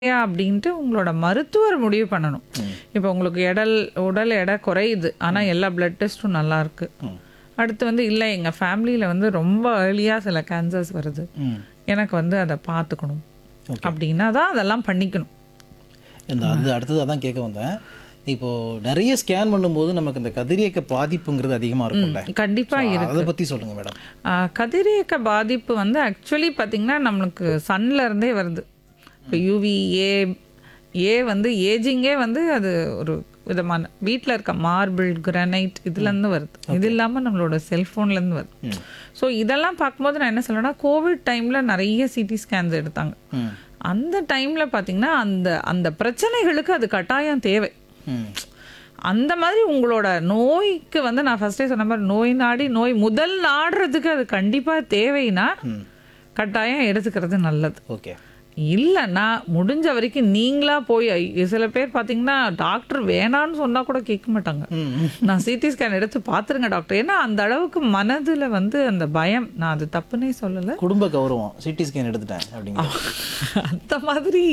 இல்லையா அப்படின்ட்டு உங்களோட மருத்துவர் முடிவு பண்ணணும் இப்போ உங்களுக்கு எடல் உடல் எடை குறையுது ஆனால் எல்லா பிளட் டெஸ்ட்டும் நல்லா இருக்கு அடுத்து வந்து இல்லை எங்கள் ஃபேமிலியில் வந்து ரொம்ப ஏர்லியாக சில கேன்சர்ஸ் வருது ம் எனக்கு வந்து அதை பார்த்துக்கணும் அப்படின்னா தான் அதெல்லாம் பண்ணிக்கணும் இந்த அது அடுத்தது அதான் கேட்க வந்தேன் இப்போ நிறைய ஸ்கேன் பண்ணும்போது நமக்கு இந்த கதிரியக்க பாதிப்புங்கிறது அதிகமாக இருக்கும்ல கண்டிப்பாக So, அதை பற்றி சொல்லுங்க மேடம் ஆஹ் கதிரியக்க பாதிப்பு வந்து ஆக்சுவலி பார்த்திங்கன்னா நம்மளுக்கு சன்ல இருந்தே வருது இப்போ யூவி ஏ ஏ வந்து ஏஜிங்கே வந்து அது ஒரு விதமான வீட்டில் இருக்க மார்பிள் கிரானைட் இதுலேருந்து வருது இது இல்லாமல் நம்மளோட செல்ஃபோன்லேருந்து வருது ஸோ இதெல்லாம் பார்க்கும்போது நான் என்ன சொல்றேன்னா கோவிட் டைமில் நிறைய சிடி ஸ்கேன்ஸ் எடுத்தாங்க ம் அந்த டைமில் பார்த்தீங்கன்னா அந்த அந்த பிரச்சனைகளுக்கு அது கட்டாயம் தேவை ம் அந்த மாதிரி உங்களோட நோய்க்கு வந்து நான் ஃபர்ஸ்டே சொன்ன மாதிரி நோய் நாடி நோய் முதல் நாடுறதுக்கு அது கண்டிப்பாக தேவைன்னா கட்டாயம் எடுத்துக்கிறது நல்லது ஓகே இல்லைன்னா முடிஞ்ச வரைக்கும் நீங்களா போய் ஐ- சில பேர் பார்த்தீங்கன்னா டாக்டர் வேணான்னு சொன்னா கூட கேட்க மாட்டாங்க நான் சிடி ஸ்கேன் எடுத்து பார்த்துருங்க டாக்டர் ஏன்னா அந்த அளவுக்கு மனதுல வந்து அந்த பயம் நான் அது தப்புன்னே சொல்லலை குடும்ப கௌரவம் சிடி ஸ்கேன் எடுத்துட்டேன் அப்படிங்க அந்த மாதிரி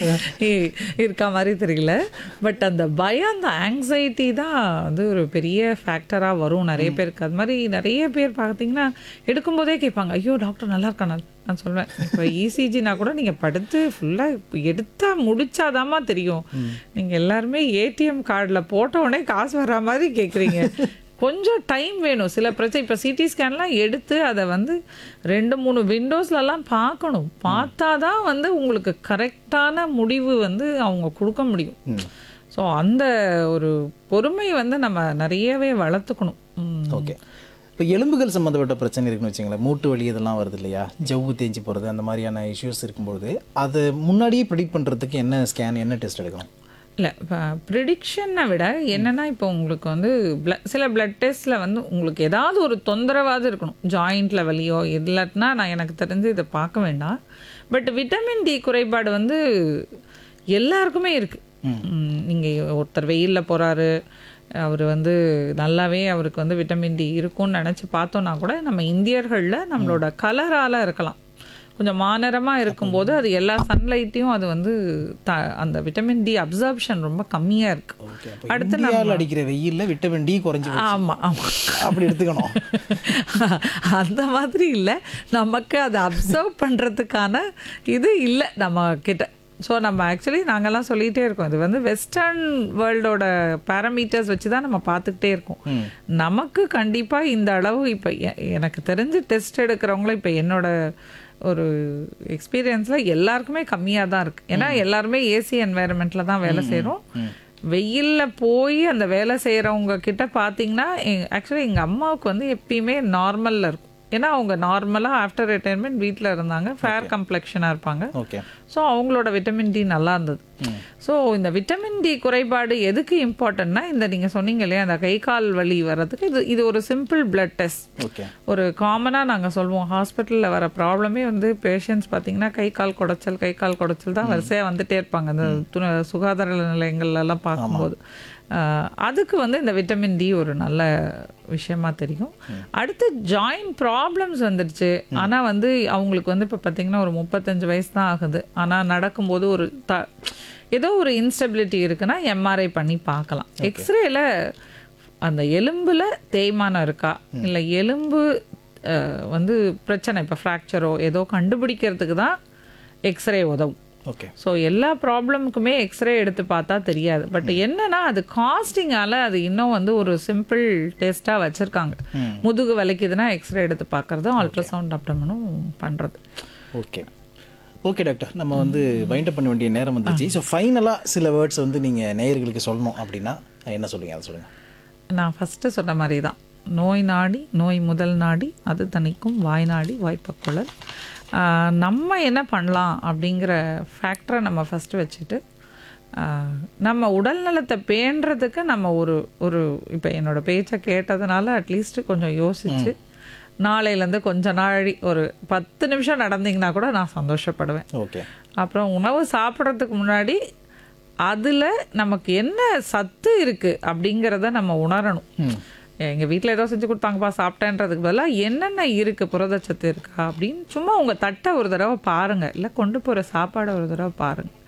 இ- இருக்கா மாதிரி தெரியல பட் அந்த பயம் அந்த ஆங்ஸைட்டி தான் வந்து ஒரு பெரிய ஃபேக்டராக வரும் நிறைய பேருக்கு அது மாதிரி நிறைய பேர் பார்த்தீங்கன்னா எடுக்கும்போதே கேட்பாங்க ஐயோ டாக்டர் நல்லா இருக்கானா நான் சொல்வேன் இப்போ இசிஜினா கூட நீங்கள் படுத்து ஃபுல்லாக எடுத்தா முடிச்சாதாம்மா தெரியும் நீங்கள் எல்லாருமே ஏடிஎம் கார்டில் போட்ட உடனே காசு வர்ற மாதிரி கேட்குறீங்க கொஞ்சம் டைம் வேணும் சில பிரச்சனை இப்போ சிடி ஸ்கேன்லாம் எடுத்து அதை வந்து ரெண்டு மூணு விண்டோஸ்லலாம் பார்க்கணும் பார்த்தா தான் வந்து உங்களுக்கு கரெக்டான முடிவு வந்து அவங்க கொடுக்க முடியும் ஸோ அந்த ஒரு பொறுமை வந்து நம்ம நிறையவே வளர்த்துக்கணும் ம். ஓகே இப்போ எலும்புகள் சம்மந்தப்பட்ட பிரச்சனை இருக்குன்னு வச்சுங்களேன் மூட்டு வலி இதெல்லாம் வருது இல்லையா ஜவ்வு தேஞ்சு போகிறது அந்த மாதிரியான இஷ்யூஸ் இருக்கும்போது அதை முன்னாடியே ப்ரிடிக்ட் பண்ணுறதுக்கு என்ன ஸ்கேன் என்ன டெஸ்ட் எடுக்கணும் இல்லை இப்போ ப்ரிடிக்ஷனை விட என்னன்னா இப்போ உங்களுக்கு வந்து blood- சில பிளட் டெஸ்ட்டில் வந்து உங்களுக்கு ஏதாவது ஒரு தொந்தரவாவது இருக்கணும் ஜாயிண்ட்ல வலியோ இல்லாட்டினா நான் எனக்கு தெரிஞ்சு இதை பார்க்க வேண்டாம் பட் விட்டமின் டி குறைபாடு வந்து எல்லாருக்குமே இருக்கு நீங்கள் ஒருத்தர் வெயிலில் போகிறாரு அவர் வந்து நல்லாவே அவருக்கு வந்து விட்டமின் டி இருக்கும்னு நினச்சி பார்த்தோன்னா கூட நம்ம இந்தியர்களில் நம்மளோட கலரால் இருக்கலாம் கொஞ்சம் மாநிறமாக இருக்கும்போது அது எல்லா சன்லைட்டையும் அது வந்து த அந்த விட்டமின் டி அப்சர்ப்ஷன் ரொம்ப கம்மியாக இருக்கு ஓகே அப்போ இந்தியாவில் அடிக்கிற வெயிலில் விட்டமின் டி குறைஞ்சி போச்சு. ஆமாம் ஆமாம் அப்படி எடுத்துக்கணும் அந்த மாதிரி இல்லை நமக்கு அதை அப்சர்வ் பண்ணுறதுக்கான இது இல்லை நம்ம கிட்ட ஸோ நம்ம ஆக்சுவலி நாங்கெல்லாம் சொல்லிகிட்டே இருக்கோம் இது வந்து வெஸ்டர்ன் வேர்ல்டோட பேராமீட்டர்ஸ் வச்சு தான் நம்ம பார்த்துக்கிட்டே இருக்கோம் நமக்கு கண்டிப்பாக இந்த அளவு இப்போ எனக்கு தெரிஞ்சு டெஸ்ட் எடுக்கிறவங்களும் இப்போ என்னோட ஒரு எக்ஸ்பீரியன்ஸில் எல்லாருக்குமே கம்மியாக தான் இருக்குது ஏன்னா எல்லாருமே ஏசி என்வாயர்மெண்ட்டில் தான் வேலை செய்கிறோம் வெயிலில் போய் அந்த வேலை செய்கிறவங்க கிட்ட பார்த்தீங்கன்னா ஆக்சுவலி எங்கள் அம்மாவுக்கு வந்து எப்பயுமே நார்மலில் இருக்கும் ஏன்னா அவங்க நார்மலாக ஆஃப்டர் ரிட்டையர்மெண்ட் வீட்டில் இருந்தாங்க ஃபேர் கம்ப்ளெக்ஷனாக இருப்பாங்க ஓகே ஸோ அவங்களோட விட்டமின் டி நல்லா இருந்தது ஸோ இந்த விட்டமின் டி குறைபாடு எதுக்கு இம்பார்ட்டன்ட்னா இந்த நீங்கள் சொன்னீங்க இல்லையா அந்த கை கால் வலி வர்றதுக்கு இது இது ஒரு சிம்பிள் பிளட் டெஸ்ட் ஓகே ஒரு காமனாக நாங்கள் சொல்லுவோம் ஹாஸ்பிட்டலில் வர ப்ராப்ளமே வந்து பேஷண்ட்ஸ் பார்த்தீங்கன்னா கை கால் குடைச்சல் கை கால் குடைச்சல் தான் வரிசையாக வந்துட்டே இருப்பாங்க அந்த துண சுகாதார நிலையங்கள்லாம் பார்க்கும்போது ஆஹ், அதுக்கு வந்து இந்த விட்டமின் டி ஒரு நல்ல விஷயமா தெரியும் அடுத்து ஜாயிண்ட் ப்ராப்ளம்ஸ் வந்துடுச்சு ஆனால் வந்து அவங்களுக்கு வந்து இப்போ பார்த்தீங்கன்னா ஒரு முப்பத்தஞ்சு வயசு தான் ஆகுது ஆனால் நடக்கும்போது ஒரு த ஏதோ ஒரு இன்ஸ்டபிலிட்டி இருக்குன்னா எம்ஆர்ஐ பண்ணி பார்க்கலாம் எக்ஸ்ரேல அந்த எலும்புல தேய்மானம் இருக்கா இல்லை எலும்பு அஹ், வந்து பிரச்சனை இப்போ ஃப்ராக்சரோ ஏதோ கண்டுபிடிக்கிறதுக்கு தான் எக்ஸ்ரே உதவும் ஓகே ஸோ எல்லா ப்ராப்ளமுக்குமே எக்ஸ்ரே எடுத்து பார்த்தா தெரியாது பட் என்னன்னா அது காஸ்டிங்கால அது இன்னும் வந்து ஒரு சிம்பிள் டெஸ்ட்டாக வச்சுருக்காங்க முதுகு வலிக்குதுன்னா எக்ஸ்ரே எடுத்து பார்க்கறதும் அல்ட்ராசவுண்ட் அப்டமனும் பண்ணுறது ஓகே ஓகே டாக்டர் நம்ம வந்து வைண்ட் அப் பண்ண வேண்டிய நேரம் வந்துச்சு ஸோ ஃபைனலாக சில வேர்ட்ஸ் வந்து நீங்கள் நேயர்களுக்கு சொல்லணும் அப்படின்னா என்ன சொல்லுங்க அதை சொல்லுங்கள் நான் ஃபஸ்ட்டு சொன்ன மாதிரி தான் நோய் நாடி நோய் முதல் நாடி அது தணிக்கும் வாய் நாடி வாய்ப்பக்குழல் ஆஹ் நம்ம என்ன பண்ணலாம் அப்படிங்கிற ஃபேக்டரை நம்ம ஃபஸ்ட்டு வச்சுட்டு ஆஹ் நம்ம உடல் நலத்தை பேணுறதுக்கு நம்ம ஒரு ஒரு இப்போ என்னோட பேச்சை கேட்டதுனால அட்லீஸ்ட் கொஞ்சம் யோசிச்சு நாளையிலேருந்து கொஞ்ச நாழி ஒரு பத்து நிமிஷம் நடந்தீங்கன்னா கூட நான் சந்தோஷப்படுவேன் ஓகே அப்புறம் உணவு சாப்பிட்றதுக்கு முன்னாடி அதில் நமக்கு என்ன சத்து இருக்குது அப்படிங்கிறத நம்ம உணரணும் எங்கள் வீட்டில் ஏதோ செஞ்சு கொடுத்தாங்கப்பா சாப்பிட்டேன்றதுக்கு பதிலாக என்னென்ன இருக்குது புரதச்சத்து இருக்கா அப்படின்னு சும்மா உங்கள் தட்டை ஒரு தடவை பாருங்கள் இல்லை கொண்டு போகிற சாப்பாடை ஒரு தடவை பாருங்கள்